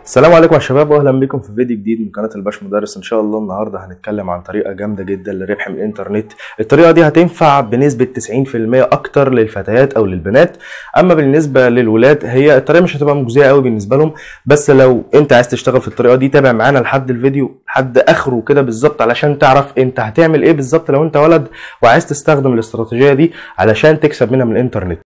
السلام عليكم يا شباب واهلا بكم في فيديو جديد من قناه الباش مدرس ان شاء الله النهارده هنتكلم عن طريقه جامده جدا للربح من الانترنت الطريقه دي هتنفع بنسبه 90% اكتر للفتيات او للبنات اما بالنسبه للولاد هي الطريقه مش هتبقى مجزيه قوي بالنسبه لهم بس لو انت عايز تشتغل في الطريقه دي تابع معانا لحد الفيديو لحد اخره كده بالظبط علشان تعرف انت هتعمل ايه بالظبط لو انت ولد وعايز تستخدم الاستراتيجيه دي علشان تكسب منها من الانترنت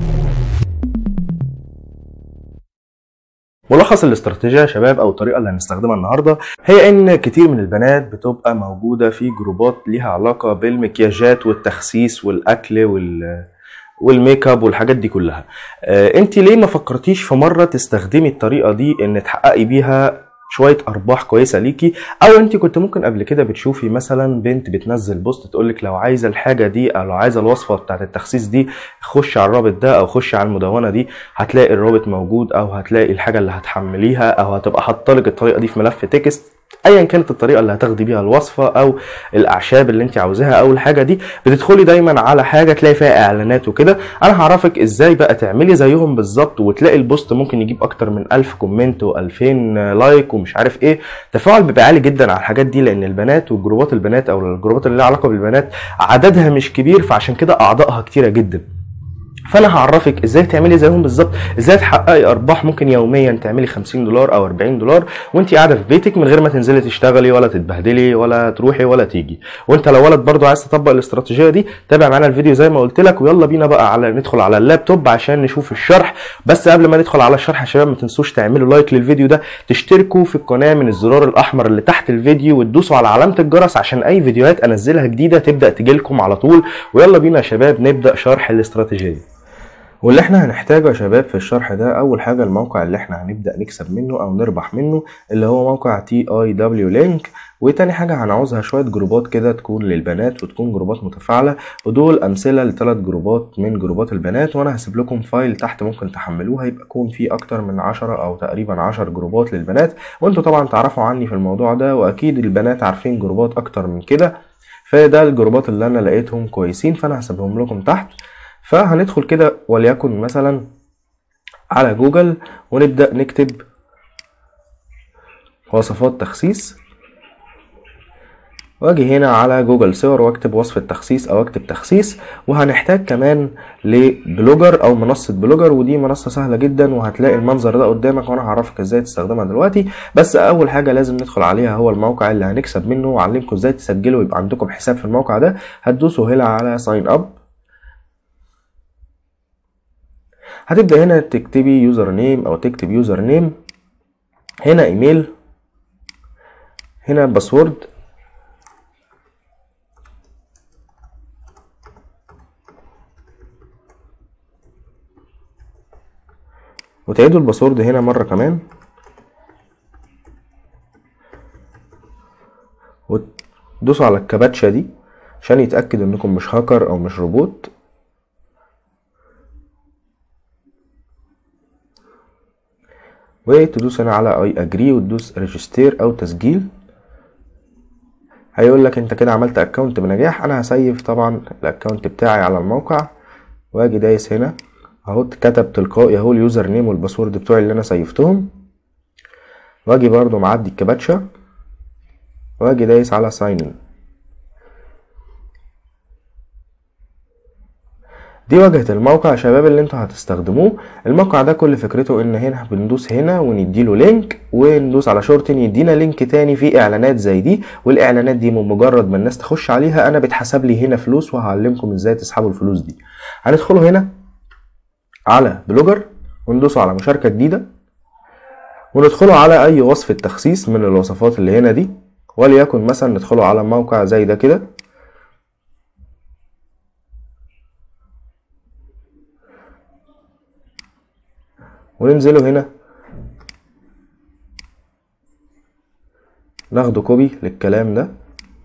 ملخص الاستراتيجيه يا شباب او الطريقه اللي هنستخدمها النهارده هي ان كتير من البنات بتبقى موجوده في جروبات ليها علاقه بالمكياجات والتخسيس والاكل وال والميك اب والحاجات دي كلها آه انت ليه ما فكرتيش في مره تستخدمي الطريقه دي ان تحققي بيها شويه ارباح كويسه ليكي او انت كنت ممكن قبل كده بتشوفي مثلا بنت بتنزل بوست تقولك لو عايزه الحاجه دي او لو عايزه الوصفه بتاعت التخسيس دي خش على الرابط ده او خش على المدونه دي هتلاقي الرابط موجود او هتلاقي الحاجه اللي هتحمليها او هتبقى حاطه الطريقه دي في ملف تكست ايا كانت الطريقه اللي هتاخدي بيها الوصفه او الاعشاب اللي انت عاوزاها او الحاجه دي بتدخلي دايما على حاجه تلاقي فيها اعلانات وكده انا هعرفك ازاي بقى تعملي زيهم بالظبط وتلاقي البوست ممكن يجيب اكتر من 1000 كومنت و2000 لايك ومش عارف ايه التفاعل بيبقى عالي جدا على الحاجات دي لان البنات وجروبات البنات او الجروبات اللي لها علاقه بالبنات عددها مش كبير فعشان كده اعضائها كتيره جدا فانا هعرفك ازاي تعملي زيهم بالظبط ازاي تحققي ارباح ممكن يوميا تعملي 50 دولار او 40 دولار وانت قاعده في بيتك من غير ما تنزلي تشتغلي ولا تتبهدلي ولا تروحي ولا تيجي وانت لو ولد برضو عايز تطبق الاستراتيجيه دي تابع معانا الفيديو زي ما قلت لك ويلا بينا بقى على ندخل على اللابتوب عشان نشوف الشرح بس قبل ما ندخل على الشرح يا شباب ما تنسوش تعملوا لايك للفيديو ده تشتركوا في القناه من الزرار الاحمر اللي تحت الفيديو وتدوسوا على علامه الجرس عشان اي فيديوهات انزلها جديده تبدا تجيلكم على طول ويلا بينا يا شباب نبدا شرح الاستراتيجيه دي واللي احنا هنحتاجه يا شباب في الشرح ده اول حاجة الموقع اللي احنا هنبدأ نكسب منه او نربح منه اللي هو موقع تي اي دبليو لينك وتاني حاجة هنعوزها شوية جروبات كده تكون للبنات وتكون جروبات متفاعلة ودول أمثلة لثلاث جروبات من جروبات البنات وأنا هسيب لكم فايل تحت ممكن تحملوه هيبقى يكون فيه أكتر من عشرة أو تقريبا عشر جروبات للبنات وأنتوا طبعا تعرفوا عني في الموضوع ده وأكيد البنات عارفين جروبات أكتر من كده فده الجروبات اللي أنا لقيتهم كويسين فأنا هسيبهم لكم تحت فهندخل كده وليكن مثلا على جوجل ونبدأ نكتب وصفات تخسيس واجي هنا على جوجل صور واكتب وصفة تخسيس او اكتب تخسيس وهنحتاج كمان لبلوجر او منصة بلوجر ودي منصة سهلة جدا وهتلاقي المنظر ده قدامك وانا هعرفك ازاي تستخدمها دلوقتي بس اول حاجة لازم ندخل عليها هو الموقع اللي هنكسب منه واعلمكم ازاي تسجلوا ويبقى عندكم حساب في الموقع ده هتدوسوا هنا على ساين اب هتبدأ هنا تكتبي يوزر نيم أو تكتب يوزر نيم هنا إيميل هنا باسورد وتعيدوا الباسورد هنا مرة كمان وتدوسوا على الكباتشة دي عشان يتأكد انكم مش هاكر او مش روبوت وتدوس هنا على اي اجري وتدوس ريجستير او تسجيل هيقول لك انت كده عملت اكونت بنجاح انا هسيف طبعا الاكونت بتاعي على الموقع واجي دايس هنا اهو كتب تلقائي اهو اليوزر نيم والباسورد بتوعي اللي انا سيفتهم واجي برضو معدي الكباتشا واجي دايس على ساين ان دي واجهة الموقع يا شباب اللي انتوا هتستخدموه الموقع ده كل فكرته ان هنا بندوس هنا ونديله لينك وندوس على شورتن يدينا لينك تاني فيه اعلانات زي دي والاعلانات دي مجرد ما الناس تخش عليها انا بتحسب لي هنا فلوس وهعلمكم ازاي تسحبوا الفلوس دي هندخلوا هنا على بلوجر وندوسوا على مشاركة جديدة وندخلوا على اي وصفة تخسيس من الوصفات اللي هنا دي وليكن مثلا ندخلوا على موقع زي ده كده وننزله هنا ناخده كوبي للكلام ده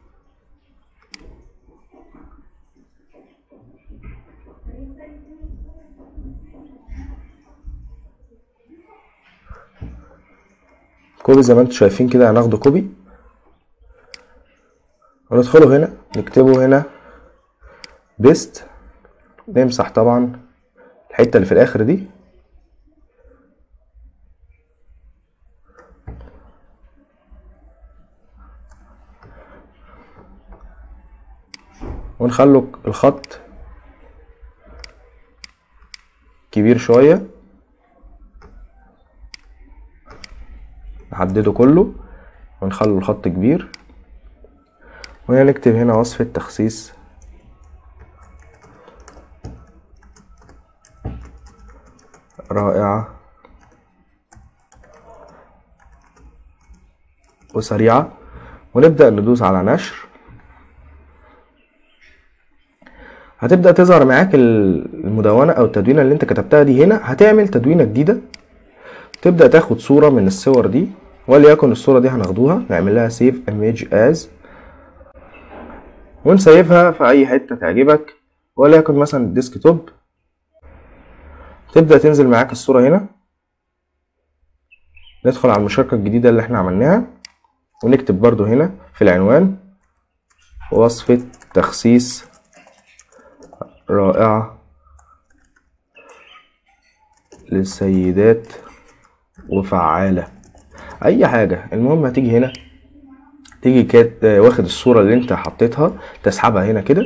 كوبي زي ما انتم شايفين كده هناخده كوبي وندخله هنا نكتبه هنا بيست نمسح طبعا الحته اللي في الاخر دي ونخلو الخط كبير شوية نحدده كله ونخلو الخط كبير ونكتب هنا وصفة تخسيس رائعة وسريعة ونبدأ ندوس على نشر هتبدأ تظهر معاك المدونة أو التدوينة اللي أنت كتبتها دي هنا هتعمل تدوينة جديدة تبدأ تاخد صورة من الصور دي وليكن الصورة دي هناخدوها نعمل لها سيف image as ونسيفها في أي حتة تعجبك وليكن مثلا الديسك توب تبدأ تنزل معاك الصورة هنا ندخل على المشاركة الجديدة اللي احنا عملناها ونكتب برضو هنا في العنوان وصفة تخسيس رائعة للسيدات وفعالة أي حاجة المهم هتيجي هنا تيجي كات واخد الصورة اللي انت حطيتها تسحبها هنا كده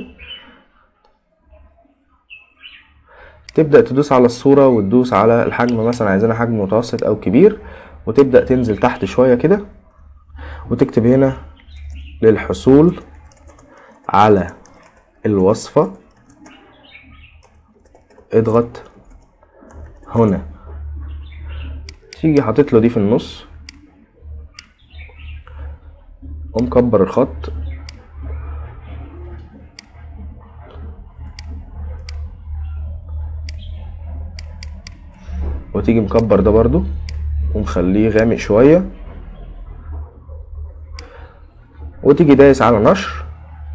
تبدأ تدوس على الصورة وتدوس على الحجم مثلا عايزينها حجم متوسط أو كبير وتبدأ تنزل تحت شوية كده وتكتب هنا للحصول على الوصفة اضغط هنا تيجي حاطط له دي في النص ومكبر الخط وتيجي مكبر ده برضو ومخليه غامق شوية وتيجي دايس على نشر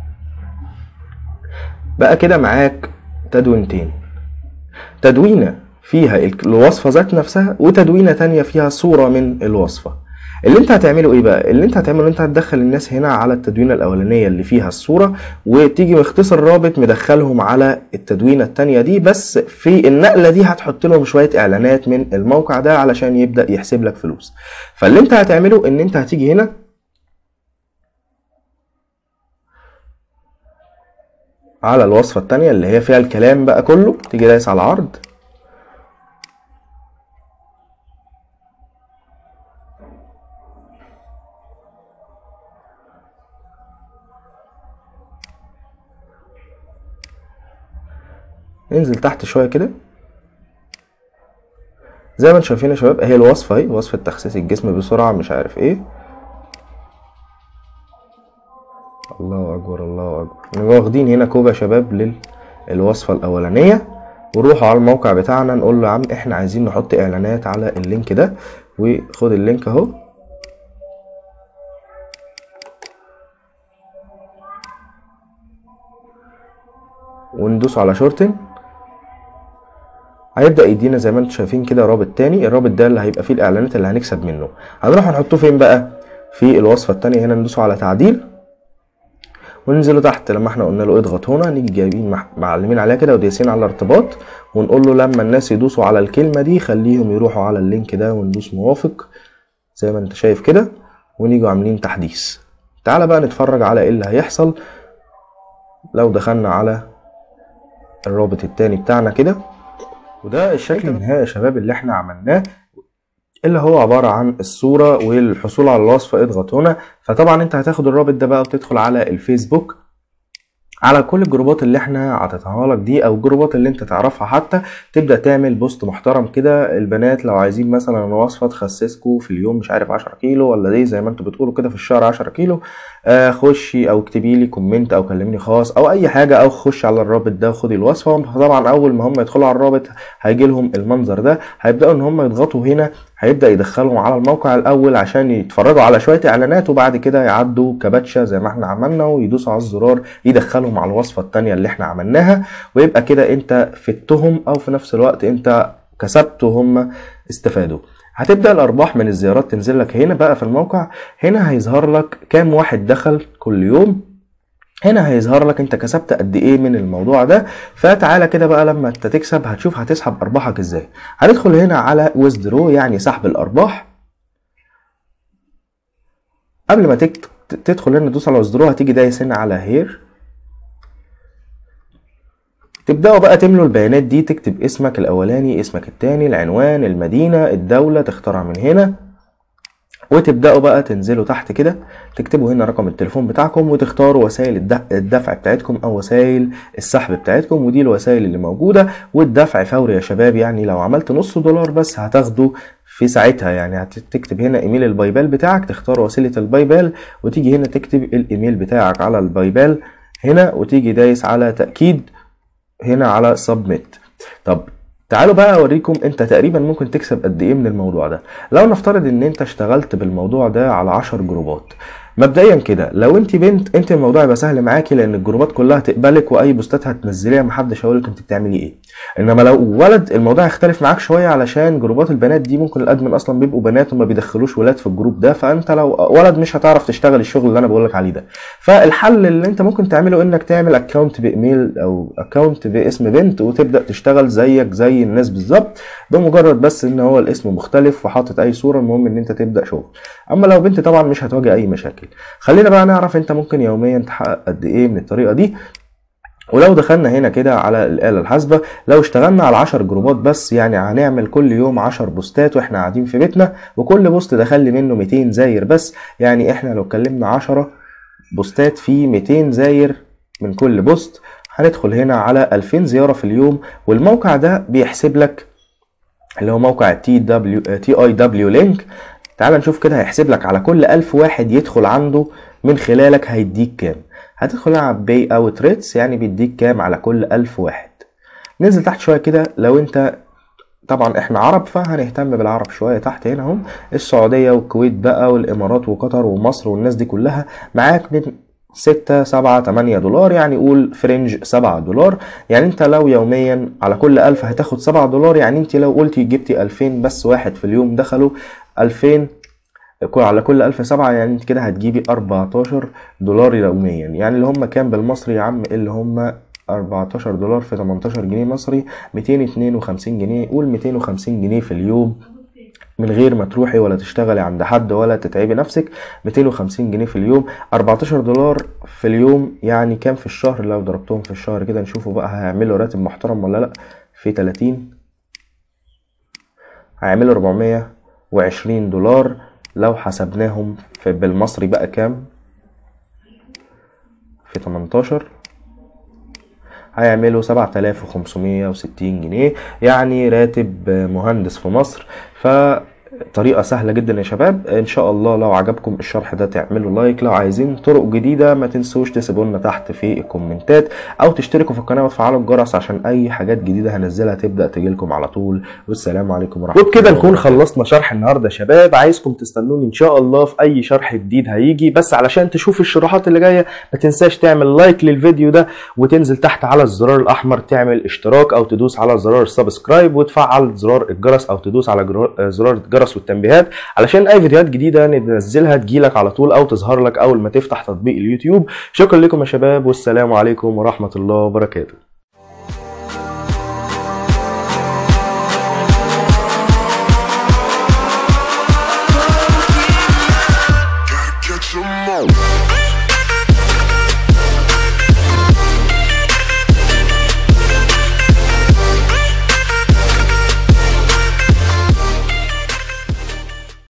بقى كده معاك تدوينتين تدوينة فيها الوصفة ذات نفسها وتدوينة تانية فيها صورة من الوصفة اللي انت هتعمله ايه بقى اللي انت هتعمله انت هتدخل الناس هنا على التدوينه الاولانيه اللي فيها الصوره وتيجي مختصر رابط مدخلهم على التدوينه التانية دي بس في النقله دي هتحط لهم شويه اعلانات من الموقع ده علشان يبدا يحسب لك فلوس فاللي انت هتعمله ان انت هتيجي هنا على الوصفه التانية اللي هي فيها الكلام بقى كله تيجي دايس على العرض ننزل تحت شويه كده زي ما انتم شايفين يا شباب اهي الوصفه اهي وصفه تخسيس الجسم بسرعه مش عارف ايه الله اكبر الله اكبر نبقى واخدين هنا كوبا يا شباب للوصفه الاولانيه ونروحوا على الموقع بتاعنا نقول له يا عم احنا عايزين نحط اعلانات على اللينك ده وخد اللينك اهو وندوس على شورتن هيبدا يدينا زي ما انتم شايفين كده رابط تاني الرابط ده اللي هيبقى فيه الاعلانات اللي هنكسب منه هنروح نحطه فين بقى في الوصفه التانية هنا ندوسه على تعديل وننزله تحت لما احنا قلنا له اضغط هنا نيجي جايبين معلمين عليها كده ودايسين على ارتباط ونقول له لما الناس يدوسوا على الكلمه دي خليهم يروحوا على اللينك ده وندوس موافق زي ما انت شايف كده ونيجوا عاملين تحديث تعالى بقى نتفرج على ايه اللي هيحصل لو دخلنا على الرابط التاني بتاعنا كده وده الشكل النهائي يا شباب اللي احنا عملناه اللي هو عبارة عن الصورة والحصول على الوصفة اضغط هنا فطبعا انت هتاخد الرابط ده بقى وتدخل على الفيسبوك على كل الجروبات اللي احنا عطيتها لك دي او الجروبات اللي انت تعرفها حتى تبدا تعمل بوست محترم كده البنات لو عايزين مثلا وصفه تخسسكوا في اليوم مش عارف 10 كيلو ولا دي زي ما انتوا بتقولوا كده في الشهر 10 كيلو آه خشي او اكتبي لي كومنت او كلميني خاص او اي حاجه او خش على الرابط ده وخدي الوصفه طبعا اول ما هم يدخلوا على الرابط هيجي لهم المنظر ده هيبداوا ان هم يضغطوا هنا هيبدا يدخلهم على الموقع الاول عشان يتفرجوا على شويه اعلانات وبعد كده يعدوا كباتشا زي ما احنا عملنا ويدوسوا على الزرار يدخلهم على الوصفه الثانيه اللي احنا عملناها ويبقى كده انت فدتهم او في نفس الوقت انت كسبت وهم استفادوا هتبدا الارباح من الزيارات تنزل لك هنا بقى في الموقع هنا هيظهر لك كام واحد دخل كل يوم هنا هيظهر لك انت كسبت قد ايه من الموضوع ده فتعالى كده بقى لما انت تكسب هتشوف هتسحب ارباحك ازاي هندخل هنا على ويزدرو يعني سحب الارباح قبل ما تدخل هنا تدوس على ويزدرو هتيجي دايس هنا على هير تبداوا بقى تملوا البيانات دي تكتب اسمك الاولاني اسمك التاني العنوان المدينه الدوله تختارها من هنا وتبداوا بقى تنزلوا تحت كده تكتبوا هنا رقم التليفون بتاعكم وتختاروا وسائل الد- الدفع بتاعتكم او وسائل السحب بتاعتكم ودي الوسائل اللي موجوده والدفع فوري يا شباب يعني لو عملت نص دولار بس هتاخده في ساعتها يعني هتكتب هنا ايميل البايبال بتاعك تختار وسيله البايبال وتيجي هنا تكتب الايميل بتاعك على البايبال هنا وتيجي دايس على تاكيد هنا على سبميت طب تعالوا بقى اوريكم انت تقريبا ممكن تكسب قد ايه من الموضوع ده لو نفترض ان انت اشتغلت بالموضوع ده على 10 جروبات مبدئيا كده لو انت بنت انت الموضوع يبقى سهل معاكي لان الجروبات كلها هتقبلك واي بوستات هتنزليها محدش هيقولك انت بتعملي ايه انما لو ولد الموضوع هيختلف معاك شويه علشان جروبات البنات دي ممكن الادمن اصلا بيبقوا بنات وما بيدخلوش ولاد في الجروب ده فانت لو ولد مش هتعرف تشتغل الشغل اللي انا بقولك عليه ده فالحل اللي انت ممكن تعمله انك تعمل اكونت بايميل او اكونت باسم بنت وتبدا تشتغل زيك زي الناس بالظبط بمجرد بس ان هو الاسم مختلف وحاطط اي صوره المهم ان انت تبدا شغل اما لو بنت طبعا مش هتواجه اي مشاكل خلينا بقى نعرف انت ممكن يوميا تحقق قد ايه من الطريقه دي ولو دخلنا هنا كده على الآلة الحاسبة لو اشتغلنا على 10 جروبات بس يعني هنعمل كل يوم 10 بوستات واحنا قاعدين في بيتنا وكل بوست دخل لي منه 200 زاير بس يعني احنا لو اتكلمنا 10 بوستات في 200 زاير من كل بوست هندخل هنا على 2000 زيارة في اليوم والموقع ده بيحسب لك اللي هو موقع تي دبليو تي اي دبليو لينك تعال نشوف كده هيحسب لك على كل 1000 واحد يدخل عنده من خلالك هيديك كام هتدخل على باي اوت ريتس يعني بيديك كام على كل 1000 واحد ننزل تحت شويه كده لو انت طبعا احنا عرب فهنهتم بالعرب شويه تحت هنا اهم السعوديه والكويت بقى والامارات وقطر ومصر والناس دي كلها معاك من ستة سبعة تمانية دولار يعني قول فرنج سبعة دولار يعني انت لو يوميا على كل ألف هتاخد سبعة دولار يعني انت لو قلتي جبتي ألفين بس واحد في اليوم دخلوا ألفين على كل ألف سبعة يعني انت كده هتجيبي أربعتاشر دولار يوميا يعني اللي هم كام بالمصري يا عم اللي هم 14 دولار في 18 جنيه مصري 252 جنيه قول 250 جنيه في اليوم من غير ما تروحي ولا تشتغلي عند حد ولا تتعبي نفسك 250 جنيه في اليوم 14 دولار في اليوم يعني كام في الشهر لو ضربتهم في الشهر كده نشوفوا بقى هيعملوا راتب محترم ولا لا في 30 هيعملوا 420 دولار لو حسبناهم في بالمصري بقى كام في 18 هيعملوا 7560 جنيه يعني راتب مهندس في مصر ف طريقة سهلة جدا يا شباب ان شاء الله لو عجبكم الشرح ده تعملوا لايك لو عايزين طرق جديدة ما تنسوش تسيبوا لنا تحت في الكومنتات او تشتركوا في القناة وتفعلوا الجرس عشان اي حاجات جديدة هنزلها تبدأ تجيلكم على طول والسلام عليكم ورحمة الله وبكده نكون خلصنا شرح النهارده يا شباب عايزكم تستنوني ان شاء الله في اي شرح جديد هيجي بس علشان تشوف الشروحات اللي جايه ما تنساش تعمل لايك للفيديو ده وتنزل تحت على الزرار الاحمر تعمل اشتراك او تدوس على زرار السبسكرايب وتفعل زرار الجرس او تدوس على جرار- زرار الجرس والتنبيهات علشان اي فيديوهات جديده ننزلها تجيلك على طول او تظهر لك اول ما تفتح تطبيق اليوتيوب شكرا لكم يا شباب والسلام عليكم ورحمه الله وبركاته